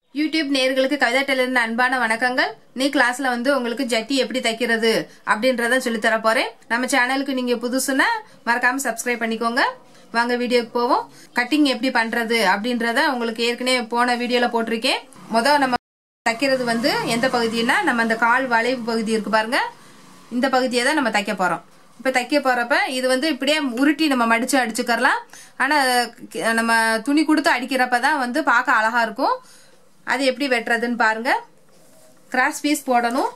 YouTube நேர்களுக்கு கவிதா டெய்லரின் அன்பான வணக்கங்கள் நீ கிளாஸ்ல வந்து உங்களுக்கு ஜட்டி எப்படி தைக்கிறது அப்படின்றத சொல்லி தர போறேன் நம்ம சேனலுக்கு நீங்க புதுசுன்னா மறக்காம சப்ஸ்கிரைப் பண்ணிக்கோங்க வாங்க வீடியோக்கு போவோம் கட்டிங் எப்படி பண்றது அப்படின்றத உங்களுக்கு ஏற்கனவே போன வீடியோல போட்டிருக்கேன் முதல் நம்ம தைக்கிறது வந்து எந்த பகுதினா நம்ம அந்த கால் வளைவு பகுதி இருக்கு பாருங்க இந்த பகுதியை தான் நம்ம தைக்க போறோம் இப்ப தைக்க போறப்ப இது வந்து இப்படியே உருட்டி நம்ம மடிச்சு அடிச்சுக்கறலாம் ஆனா க- நம்ம துணி கொடுத்து அடிக்கிறப்ப தான் வந்து பார்க்க அழகா இருக்கும் அது எப்படி வெட்டுறதுன்னு பாருங்க கிராஸ் பீஸ் போடணும்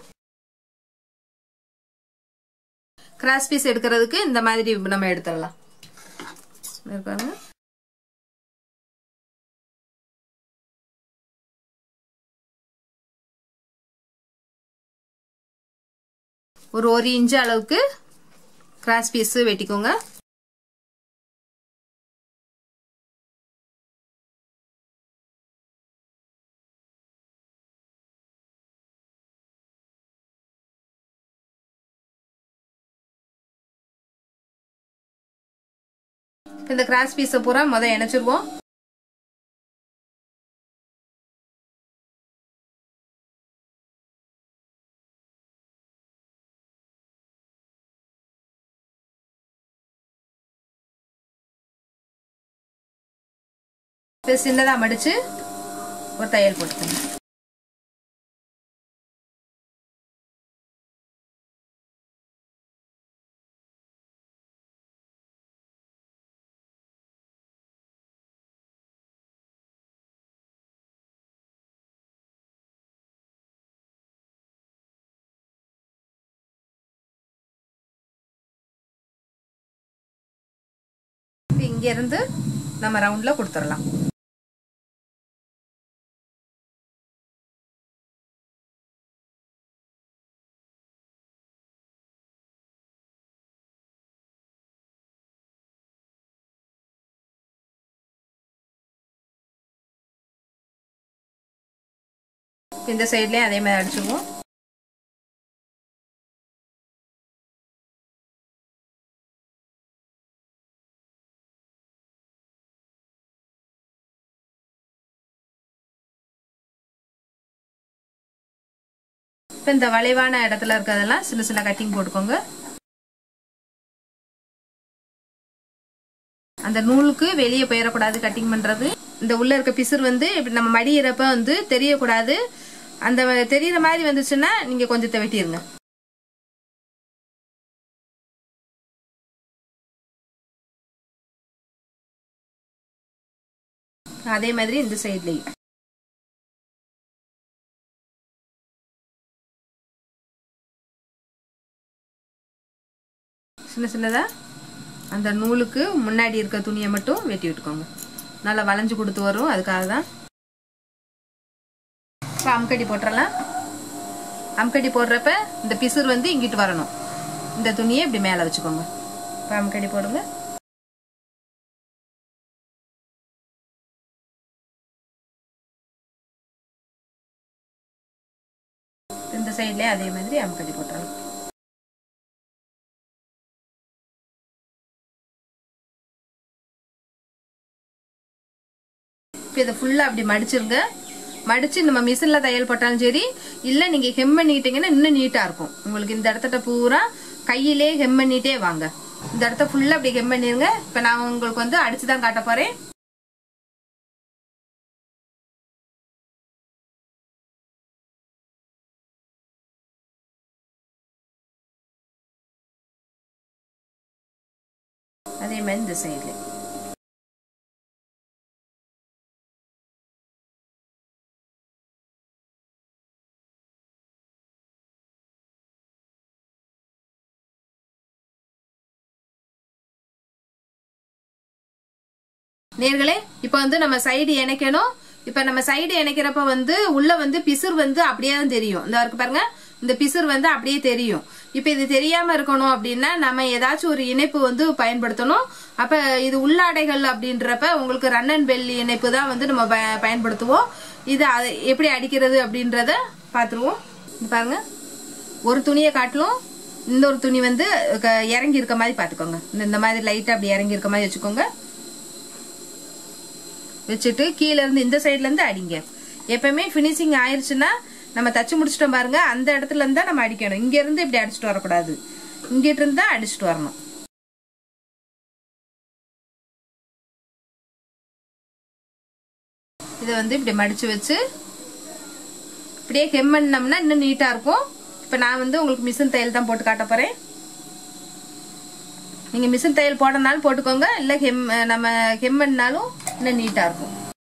கிராஸ் பீஸ் எடுக்கிறதுக்கு இந்த மாதிரி நம்ம எடுத்துடலாம் இது பாருங்க ஒரு ஒரு இன்ச்சு அளவுக்கு கிராஸ் பீஸ் வெட்டிக்கோங்க இந்த கிராஸ் பீஸை பூரா முத இணைச்சிருவோம் இது சின்னதா மடிச்சு ஒரு தையல் போட்டுக்கோங்க இப்ப இங்க இருந்து நம்ம ரவுண்ட்ல கொடுத்துடலாம் இந்த சைட்லயும் அதே மாதிரி அடிச்சுக்குவோம் இப்ப இந்த வளைவான இடத்துல இருக்கிறதெல்லாம் சின்ன சின்ன கட்டிங் போட்டுக்கோங்க அந்த நூலுக்கு வெளியே போயிடக்கூடாது கட்டிங் பண்றது இந்த உள்ள இருக்க பிசுறு வந்து இப்படி நம்ம மடியிறப்ப வந்து தெரியக்கூடாது அந்த தெரியற மாதிரி வந்துச்சுன்னா நீங்க கொஞ்சத்தை வெட்டிருங்க அதே மாதிரி இந்த சைட்லயும் சின்ன சின்னதா அந்த நூலுக்கு முன்னாடி இருக்க துணியை மட்டும் வெட்டி விட்டுக்கோங்க நல்லா வளைஞ்சு கொடுத்து வரும் அதுக்காக தான் இப்போ அம்கடி போட்டுறலாம் அம்கடி போடுறப்ப இந்த பிசுறு வந்து இங்கிட்டு வரணும் இந்த துணியை இப்படி மேலே வச்சுக்கோங்க இப்போ அம்கடி போடுங்க இந்த சைட்லயே அதே மாதிரி அம்கடி போட்டுறலாம் இப்போ இதை ஃபுல்லாக அப்படி மடிச்சிருங்க மடிச்சு நம்ம மிஷின்ல தையல் போட்டாலும் சரி இல்லை நீங்க ஹெம் பண்ணிட்டீங்கன்னா இன்னும் நீட்டா இருக்கும் உங்களுக்கு இந்த இடத்துல பூரா கையிலே ஹெம் பண்ணிட்டே வாங்க இந்த இடத்த ஃபுல்லா அப்படி ஹெம் பண்ணிருங்க இப்போ நான் உங்களுக்கு வந்து அடிச்சு தான் காட்ட போறேன் அதே மாதிரி இந்த சைட்ல நேர்களே இப்ப வந்து நம்ம சைடு இணைக்கணும் இப்ப நம்ம சைடு இணைக்கிறப்ப வந்து உள்ள வந்து பிசுறு வந்து அப்படியே தான் தெரியும் இந்த இருக்கு பாருங்க இந்த பிசுறு வந்து அப்படியே தெரியும் இப்ப இது தெரியாம இருக்கணும் அப்படின்னா நம்ம ஏதாச்சும் ஒரு இணைப்பு வந்து பயன்படுத்தணும் அப்ப இது உள்ளாடைகள் அப்படின்றப்ப உங்களுக்கு ரன் அண்ட் பெல் இணைப்பு தான் வந்து நம்ம பய- பயன்படுத்துவோம் இது அது எப்படி அடிக்கிறது அப்படின்றத பாத்துருவோம் இது பாருங்க ஒரு துணியை காட்டிலும் இந்த ஒரு துணி வந்து க- இறங்கி இருக்க மாதிரி பாத்துக்கோங்க இந்த- இந்த மாதிரி லைட்டா அப்படி இறங்கி இருக்க மாதிரி வச்சுக்கோங்க வச்சுட்டு கீழ இருந்து இந்த சைடுல இருந்து அடிங்க எப்பவுமே ஃபினிஷிங் ஆயிருச்சுன்னா நம்ம தச்சு முடிச்சிட்டோம் பாருங்க அந்த இடத்துல இருந்தா நம்ம அடிக்கணும் இங்க இருந்து இப்படி அடிச்சுட்டு வரக்கூடாது இங்கிட்டு இருந்தா அடிச்சுட்டு வரணும் இதை வந்து இப்படி மடிச்சு வச்சு இப்படியே ஹெம் பண்ணோம்னா இன்னும் நீட்டா இருக்கும் இப்ப நான் வந்து உங்களுக்கு மிஷின் தையல் தான் போட்டு காட்ட போறேன் நீங்க மிஷின் தையல் போடனாலும் போட்டுக்கோங்க இல்ல ஹெம் நம்ம ஹெம் பண்ணாலும் இன்னும் நீட்டா இருக்கும்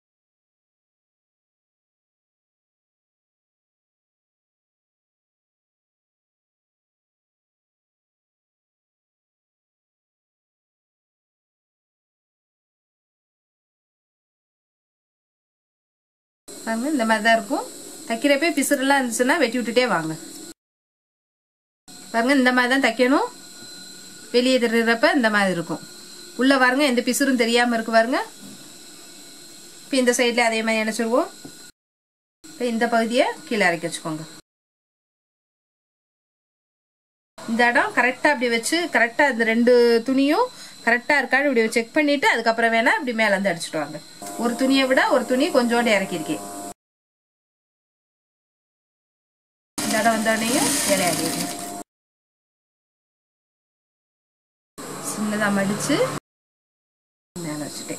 பாருங்க இந்த மாதிரி தான் இருக்கும் தைக்கிறப்ப பிசுறெல்லாம் இருந்துச்சுன்னா வெட்டி விட்டுட்டே வாங்க பாருங்க இந்த மாதிரி தான் தைக்கணும் வெளியே தெரிகிறப்ப இந்த மாதிரி இருக்கும் உள்ள பாருங்க எந்த பிசுறும் தெரியாம இருக்கு பாருங்க இப்போ இந்த சைட்ல அதே மாதிரி நினைச்சிருவோம் இப்போ இந்த பகுதியை கீழே இறக்கி வச்சுக்கோங்க இந்த இடம் கரெக்டா அப்படி வச்சு கரெக்டா இந்த ரெண்டு துணியும் கரெக்டா இருக்கான்னு இப்படி செக் பண்ணிட்டு அதுக்கப்புறம் வேணா இப்படி மேல இருந்து அடிச்சுட்டு வாங்க ஒரு துணியை விட ஒரு துணி கொஞ்சோண்டு இறக்கிருக்கேன் இந்த இடம் வந்தோடனையும் இலையாடிடுங்க சின்னதா மடிச்சு மேல வச்சுட்டேன்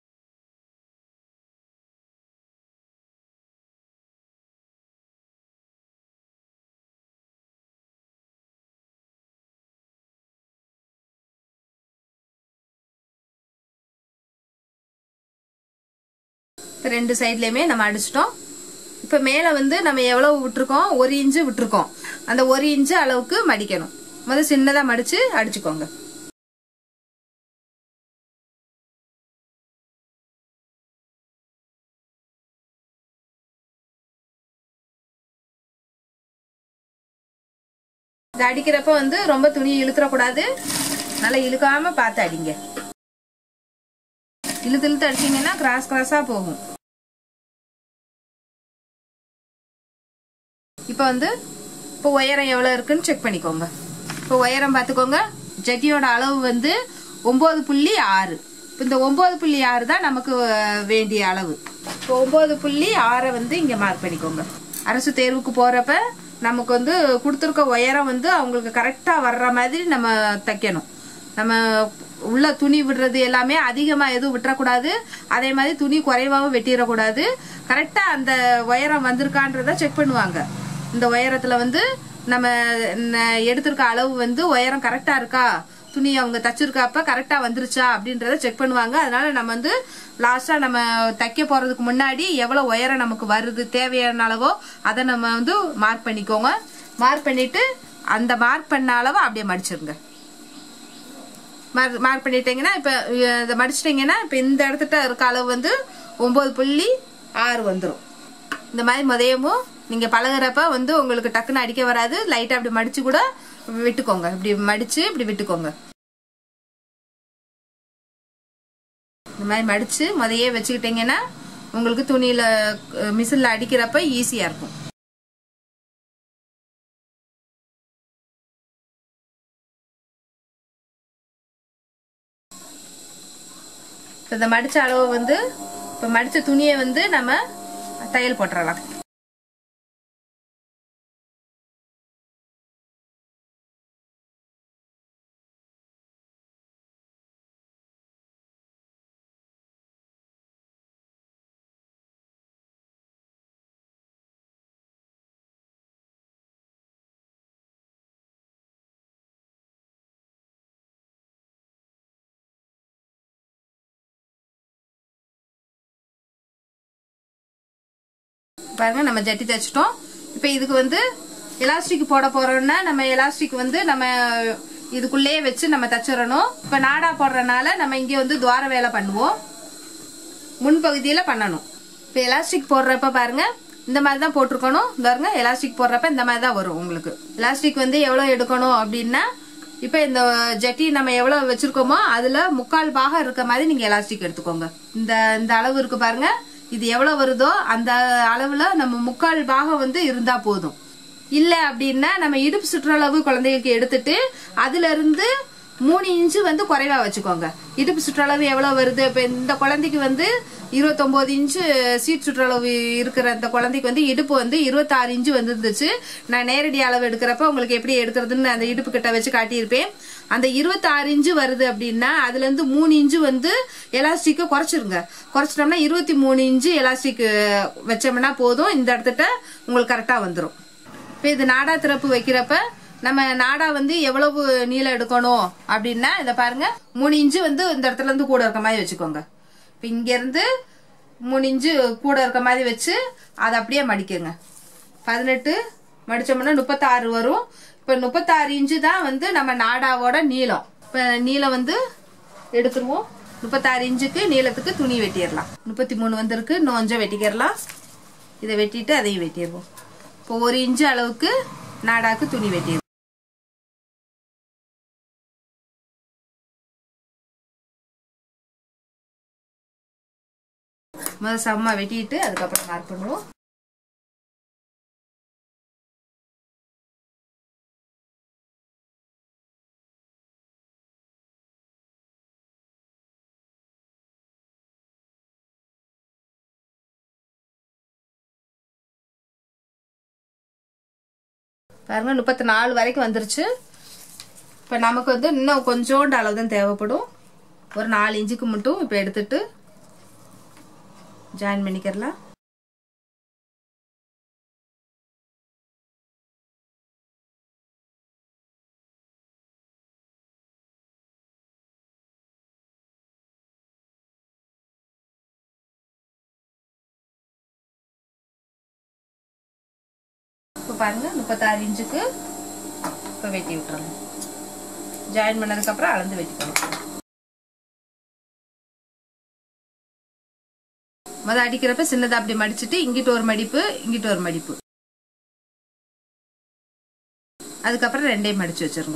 இப்போ ரெண்டு சைட்லயுமே நம்ம அடிச்சிட்டோம் இப்போ மேலே வந்து நம்ம எவ்வளவு விட்டுருக்கோம் ஒரு இன்ச்சு விட்டுருக்கோம் அந்த ஒரு இன்ச்சு அளவுக்கு மடிக்கணும் முதல்ல சின்னதாக மடிச்சு அடிச்சுக்கோங்க இது அடிக்கிறப்ப வந்து ரொம்ப துணியை இழுத்துறக்கூடாது நல்லா இழுக்காம பார்த்து அடிங்க இழுத்து இழுத்து அடிச்சீங்கன்னா கிராஸ் கிராஸா போகும் இப்போ வந்து இப்போ உயரம் எவ்வளோ இருக்குன்னு செக் பண்ணிக்கோங்க இப்போ உயரம் பார்த்துக்கோங்க ஜட்டியோட அளவு வந்து ஒம்பது புள்ளி ஆறு இப்போ இந்த ஒம்பது புள்ளி ஆறு தான் நமக்கு அஹ், வேண்டிய அளவு இப்போ ஒம்பது புள்ளி ஆறை வந்து இங்கே மார்க் பண்ணிக்கோங்க அரசு தேர்வுக்கு போகிறப்ப நமக்கு வந்து கொடுத்துருக்க உயரம் வந்து அவங்களுக்கு கரெக்டாக வர்ற மாதிரி நம்ம தைக்கணும் நம்ம உள்ள துணி விடுறது எல்லாமே அதிகமா எதுவும் விட்டுறக்கூடாது அதே மாதிரி துணி குறைவாகவும் வெட்டிடக்கூடாது கரெக்டா அந்த உயரம் வந்திருக்கான்றத செக் பண்ணுவாங்க இந்த உயரத்துல வந்து நம்ம ந- எடுத்திருக்க அளவு வந்து உயரம் கரெக்டா இருக்கா துணி அவங்க தச்சிருக்கப்ப கரெக்டா வந்துருச்சா அப்படின்றத செக் பண்ணுவாங்க அதனால நம்ம வந்து லாஸ்டா நம்ம தைக்க போறதுக்கு முன்னாடி எவ்வளவு உயரம் நமக்கு வருது தேவையான அளவோ அதை நம்ம வந்து மார்க் பண்ணிக்கோங்க மார்க் பண்ணிட்டு அந்த மார்க் பண்ண அளவை அப்படியே மடிச்சிருங்க மார்க் மார்க் பண்ணிட்டீங்கன்னா இப்போ இதை மடிச்சிட்டிங்கன்னா இப்போ இந்த இடத்துட்ட இருக்க அளவு வந்து ஒம்பது புள்ளி ஆறு வந்துடும் இந்த மாதிரி முதையமும் நீங்கள் பழகுறப்ப வந்து உங்களுக்கு டக்குன்னு அடிக்க வராது லைட்டாக அப்படி மடிச்சு கூட விட்டுக்கோங்க இப்படி மடிச்சு இப்படி விட்டுக்கோங்க இந்த மாதிரி மடிச்சு முதையே வச்சுக்கிட்டீங்கன்னா உங்களுக்கு துணியில மிஷினில் அடிக்கிறப்ப ஈஸியாக இருக்கும் இப்போ இந்த மடிச்ச அளவு வந்து இப்போ மடிச்ச துணியை வந்து நம்ம தையல் போட்டுறலாம் பாருங்க நம்ம ஜட்டி தைச்சிட்டோம் இப்போ இதுக்கு வந்து எலாஸ்டிக் போட போறோம்னா நம்ம எலாஸ்டிக் வந்து நம்ம இதுக்குள்ளேயே வச்சு நம்ம தச்சிடணும் இப்போ நாடா போடுறதுனால நம்ம இங்கே வந்து துவார வேலை பண்ணுவோம் முன்பகுதியில பண்ணணும் இப்போ எலாஸ்டிக் போடுறப்ப பாருங்க இந்த மாதிரி தான் போட்டிருக்கணும் இந்த பாருங்க எலாஸ்டிக் போடுறப்ப இந்த மாதிரி தான் வரும் உங்களுக்கு எலாஸ்டிக் வந்து எவ்வளோ எடுக்கணும் அப்படின்னா இப்போ இந்த ஜட்டி நம்ம எவ்வளோ வச்சிருக்கோமோ அதுல முக்கால் பாகம் இருக்க மாதிரி நீங்க எலாஸ்டிக் எடுத்துக்கோங்க இந்த இந்த அளவு இருக்கு பாருங்க இது எவ்வளவு வருதோ அந்த அளவுல நம்ம முக்கால் பாகம் வந்து இருந்தா போதும் இல்ல அப்படின்னா நம்ம இடுப்பு சுற்றளவு குழந்தைகளுக்கு எடுத்துட்டு அதுல இருந்து மூணு இன்ச்சு வந்து குறைவா வச்சுக்கோங்க இடுப்பு சுற்றளவு எவ்வளவு வருது இப்ப இந்த குழந்தைக்கு வந்து இருபத்தொன்பது இன்ச்சு சீட் சுற்றளவு இருக்கிற அந்த குழந்தைக்கு வந்து இடுப்பு வந்து இருபத்தாறு இன்ச்சு வந்துருந்துச்சு நான் நேரடி அளவு எடுக்கிறப்ப உங்களுக்கு எப்படி எடுக்கிறதுன்னு அந்த இடுப்பு கிட்ட வச்சு காட்டியிருப்பேன் அந்த இருபத்தாறு இன்ச்சு வருது அப்படின்னா அதுல இருந்து மூணு இன்ச்சு வந்து எலாஸ்டிக்கை குறைச்சிருங்க குறைச்சிட்டோம்னா இருபத்தி மூணு இன்ச்சு எலாஸ்டிக் வச்சோம்னா போதும் இந்த இடத்துட்ட உங்களுக்கு கரெக்டா வந்துடும் இப்போ இது நாடா திறப்பு வைக்கிறப்ப நம்ம நாடா வந்து எவ்வளவு நீளம் எடுக்கணும் அப்படின்னா இதை பாருங்க மூணு இன்ச்சு வந்து இந்த இடத்துல இருந்து கூட இருக்க மாதிரி வச்சுக்கோங்க இப்போ இங்க இருந்து மூணு இன்ச்சு கூட இருக்க மாதிரி வச்சு அதை அப்படியே மடிக்கங்க பதினெட்டு மடிச்சோம்னா முப்பத்தாறு வரும் இப்போ முப்பத்தாறு இன்ச்சு தான் வந்து நம்ம நாடாவோட நீளம் இப்போ நீளம் வந்து எடுத்துருவோம் முப்பத்தாறு இன்ச்சுக்கு நீளத்துக்கு துணி வெட்டிடலாம் முப்பத்தி மூணு வந்திருக்கு இன்னும் கொஞ்சம் வெட்டிக்கிறலாம் இதை வெட்டிட்டு அதையும் வெட்டிடுவோம் இப்போ ஒரு இன்ச்சு அளவுக்கு நாடாக்கு துணி வெட்டிடுவோம் முதல்ல சம்மா வெட்டிட்டு அதுக்கப்புறம் மார்க் பண்ணுவோம் பாருங்க முப்பத்தி நாலு வரைக்கும் வந்துருச்சு இப்போ நமக்கு வந்து இன்னும் கொஞ்சோண்டு அளவு தான் தேவைப்படும் ஒரு நாலு இன்ச்சுக்கு மட்டும் இப்போ எடுத்துட்டு ஜாயின் பண்ணிக்கிறலாம் இப்போ பாருங்க முப்பத்தாறு இன்ச்சுக்கு இப்போ வெட்டி விட்டுறலாம் ஜாயின் பண்ணதுக்கப்புறம் அளந்து வெட்டிக்கணும் முத அடிக்கிறப்ப சின்னதா அப்படி மடிச்சிட்டு இங்கிட்டு ஒரு மடிப்பு இங்கிட்டு ஒரு மடிப்பு அதுக்கப்புறம் ரெண்டையும் மடிச்சு வச்சிருங்க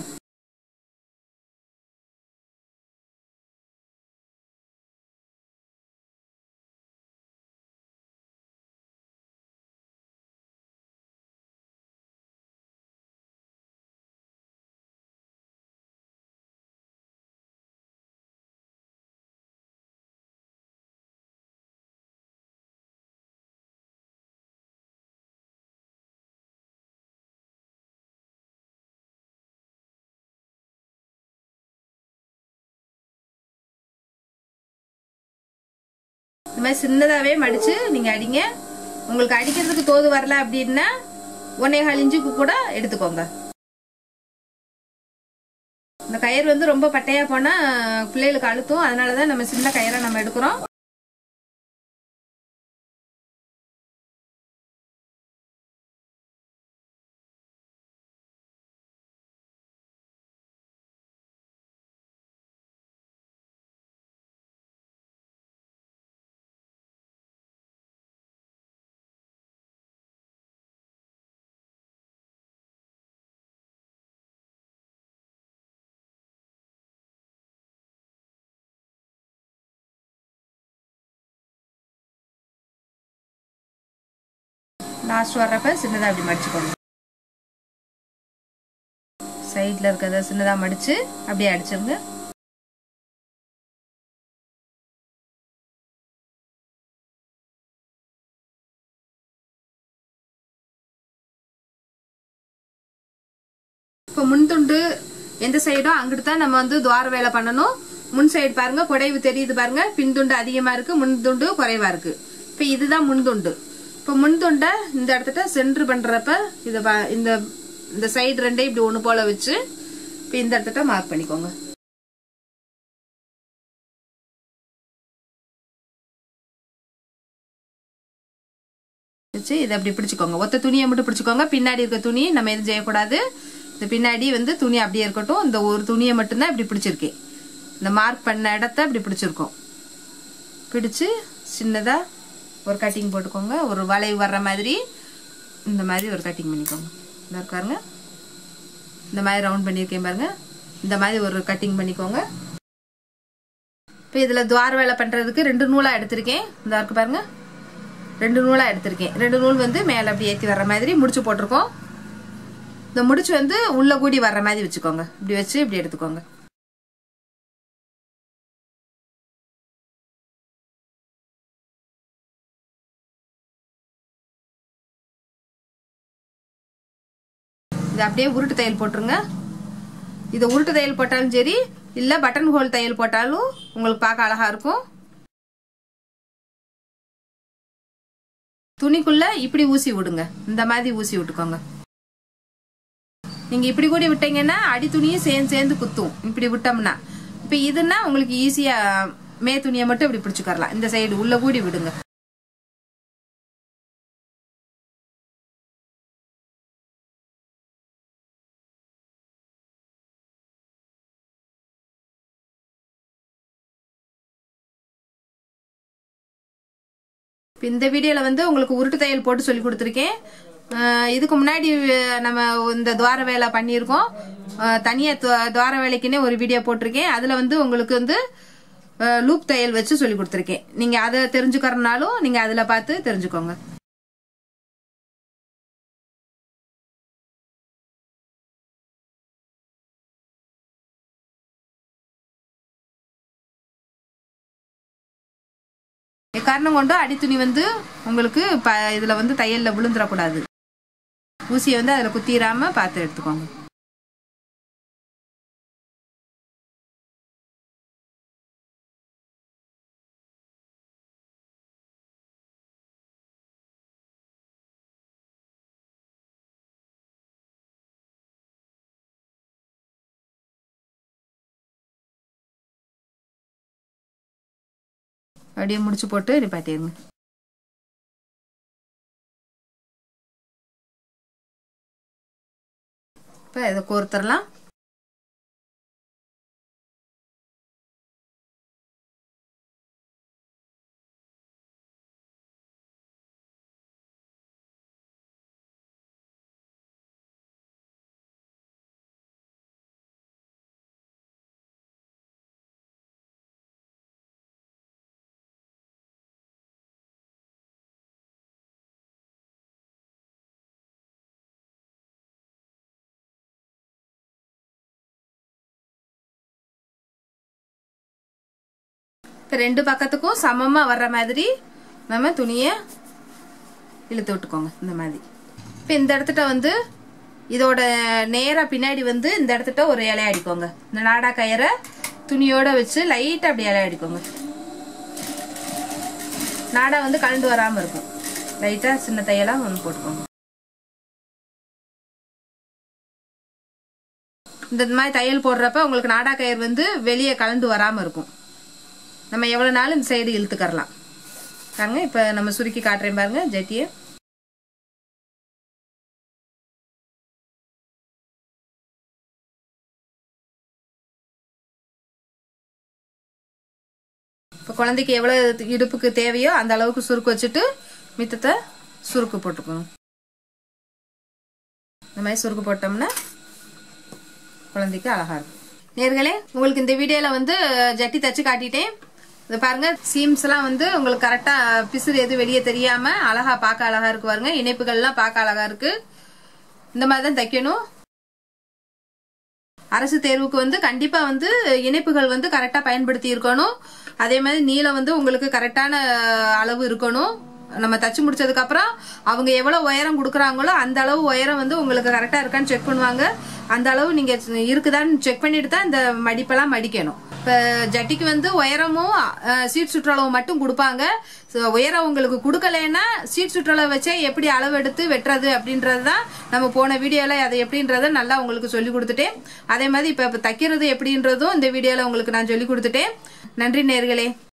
இந்த மாதிரி சின்னதாவே மடிச்சு நீங்க அடிங்க உங்களுக்கு அடிக்கிறதுக்கு தோது வரல அப்படின்னா ஒன்னே கால் இன்ச்சுக்கு கூட எடுத்துக்கோங்க இந்த கயிறு வந்து ரொம்ப பட்டையா போனா பிள்ளைகளுக்கு அழுத்தும் அதனாலதான் நம்ம சின்ன கயிறை நம்ம எடுக்கிறோம் லாஸ்ட் வர்றப்ப சின்னதா அப்படி மடிச்சுக்கோங்க சைட்ல இருக்கிறத சின்னதா மடிச்சு அப்படியே அடிச்சிருங்க இப்போ முன் துண்டு எந்த சைடோ அங்கிட்டு தான் நம்ம வந்து துவார வேலை பண்ணணும் முன் சைடு பாருங்க குடைவு தெரியுது பாருங்க பின் துண்டு அதிகமா இருக்கு முன் துண்டு குறைவா இருக்கு இப்போ இதுதான் முன் துண்டு இப்போ முன் துண்டை இந்த இடத்துல சென்ட்ரு பண்றப்ப இத பா- இந்த இந்த சைடு ரெண்டையும் இப்படி ஒண்ணு போல வச்சு இப்போ இந்த இடத்துல மார்க் பண்ணிக்கோங்க வச்சு இதை அப்படி பிடிச்சுக்கோங்க ஒத்த துணியை மட்டும் பிடிச்சுக்கோங்க பின்னாடி இருக்க துணி நம்ம எதுவும் செய்யக்கூடாது இந்த பின்னாடி வந்து துணி அப்படியே இருக்கட்டும் இந்த ஒரு துணியை மட்டும்தான் இப்படி பிடிச்சிருக்கேன் இந்த மார்க் பண்ண இடத்த இப்படி பிடிச்சிருக்கோம் பிடிச்சு சின்னதா ஒரு கட்டிங் போட்டுக்கோங்க ஒரு வளைவு வர்ற மாதிரி இந்த மாதிரி ஒரு கட்டிங் பண்ணிக்கோங்க இந்த இருக்காருங்க இந்த மாதிரி ரவுண்ட் பண்ணியிருக்கேன் பாருங்க இந்த மாதிரி ஒரு கட்டிங் பண்ணிக்கோங்க இப்போ இதில் துவார வேலை பண்ணுறதுக்கு ரெண்டு நூலாக எடுத்திருக்கேன் இந்த இருக்கு பாருங்க ரெண்டு நூலாக எடுத்திருக்கேன் ரெண்டு நூல் வந்து மேலே அப்படி ஏற்றி வர்ற மாதிரி முடிச்சு போட்டிருக்கோம் இந்த முடிச்சு வந்து உள்ள கூடி வர்ற மாதிரி வச்சுக்கோங்க இப்படி வச்சு இப்படி எடுத்துக்கோங்க இது அப்படியே உருட்டு தையல் போட்டுருங்க இது உருட்டு தையல் போட்டாலும் சரி இல்ல பட்டன் ஹோல் தையல் போட்டாலும் உங்களுக்கு பார்க்க அழகா இருக்கும் துணிக்குள்ள இப்படி ஊசி விடுங்க இந்த மாதிரி ஊசி விட்டுக்கோங்க நீங்க இப்படி கூட விட்டீங்கன்னா அடி துணியும் சேர்ந்து சேர்ந்து குத்தும் இப்படி விட்டோம்னா இப்ப இதுன்னா உங்களுக்கு ஈஸியா மே துணியை மட்டும் இப்படி பிடிச்சுக்கறலாம் இந்த சைடு உள்ள கூடி விடுங்க இப்ப இந்த வீடியோல வந்து உங்களுக்கு உருட்டு தையல் போட்டு சொல்லி கொடுத்துருக்கேன் அஹ் இதுக்கு முன்னாடி அஹ், நம்ம இந்த துவார வேலை பண்ணியிருக்கோம் அஹ், தனியா துவா- துவார வேலைக்குன்னே ஒரு வீடியோ போட்டிருக்கேன் அதுல வந்து உங்களுக்கு வந்து அஹ், லூப் தையல் வச்சு சொல்லி கொடுத்துருக்கேன் நீங்க அதை தெரிஞ்சுக்கறனாலும் நீங்க அதுல பார்த்து தெரிஞ்சுக்கோங்க காரணம் கொண்டு அடித்துணி வந்து உங்களுக்கு ப இதுல வந்து தையல்ல விழுந்துடக்கூடாது ஊசியை வந்து அதுல குத்திராம பார்த்து எடுத்துக்கோங்க அப்படியே முடிச்சு போட்டு நிப்பாட்டிடுங்க இப்போ இதை கோர்த்துடலாம் இப்போ ரெண்டு பக்கத்துக்கும் சமமா வர்ற மாதிரி நம்ம துணியை இழுத்து விட்டுக்கோங்க இந்த மாதிரி இப்போ இந்த இடத்துட்ட வந்து இதோட நேரா பின்னாடி வந்து இந்த இடத்துட்ட ஒரு இலை அடிக்கோங்க இந்த நாடா கயிறை துணியோட வச்சு லைட்டா அப்படி இலை அடிக்கோங்க நாடா வந்து கலந்து வராம இருக்கும் லைட்டா சின்ன தையலா ஒன்று போட்டுக்கோங்க இந்த மாதிரி தையல் போடுறப்ப உங்களுக்கு நாடா கயிறு வந்து வெளியே கலந்து வராம இருக்கும் நம்ம எவ்வளவு நாள் இந்த சைடு இழுத்துக்கறலாம் பாருங்க இப்ப நம்ம சுருக்கி காட்டுறேன் பாருங்க ஜட்டியை இப்போ குழந்தைக்கு எவ்வளவு இடுப்புக்கு தேவையோ அந்த அளவுக்கு சுருக்கு வச்சுட்டு மித்தத்தை சுருக்கு போட்டுக்கணும் இந்த மாதிரி சுருக்கு போட்டோம்னா குழந்தைக்கு அழகா இருக்கும் நேர்களே உங்களுக்கு இந்த வீடியோல வந்து ஜட்டி தச்சு காட்டிட்டேன் இது பாருங்க சீம்ஸ் எல்லாம் வந்து உங்களுக்கு கரெக்டா பிசுறு எது வெளியே தெரியாம அழகா பார்க்க அழகா இருக்கு பாருங்க இணைப்புகள்லாம் பார்க்க அழகா இருக்கு இந்த மாதிரி தான் தைக்கணும் அரசு தேர்வுக்கு வந்து கண்டிப்பா வந்து இணைப்புகள் வந்து கரெக்டா பயன்படுத்தி இருக்கணும் அதே மாதிரி நீளம் வந்து உங்களுக்கு கரெக்டான அளவு இருக்கணும் நம்ம தச்சு முடிச்சதுக்கு அப்புறம் அவங்க எவ்வளவு உயரம் கொடுக்குறாங்களோ அந்த அளவு உயரம் வந்து உங்களுக்கு கரெக்டா இருக்கான்னு செக் பண்ணுவாங்க அந்த அளவு நீங்க இருக்குதான்னு செக் பண்ணிட்டு தான் இந்த மடிப்பெல்லாம் மடிக்கணும் இப்ப ஜட்டிக்கு வந்து உயரமும் அஹ், சீட் சுற்றளவு மட்டும் கொடுப்பாங்க So, உயரம் உங்களுக்கு கொடுக்கலன்னா சீட் சுற்றளவு வச்சே எப்படி அளவு எடுத்து வெட்டுறது அப்படின்றது தான் நம்ம போன வீடியோல அதை எப்படின்றத நல்லா உங்களுக்கு சொல்லி கொடுத்துட்டேன் அதே மாதிரி இப்ப இப்ப தைக்கிறது எப்படின்றதும் இந்த வீடியோல உங்களுக்கு நான் சொல்லி கொடுத்துட்டேன் நன்றி நேர்களே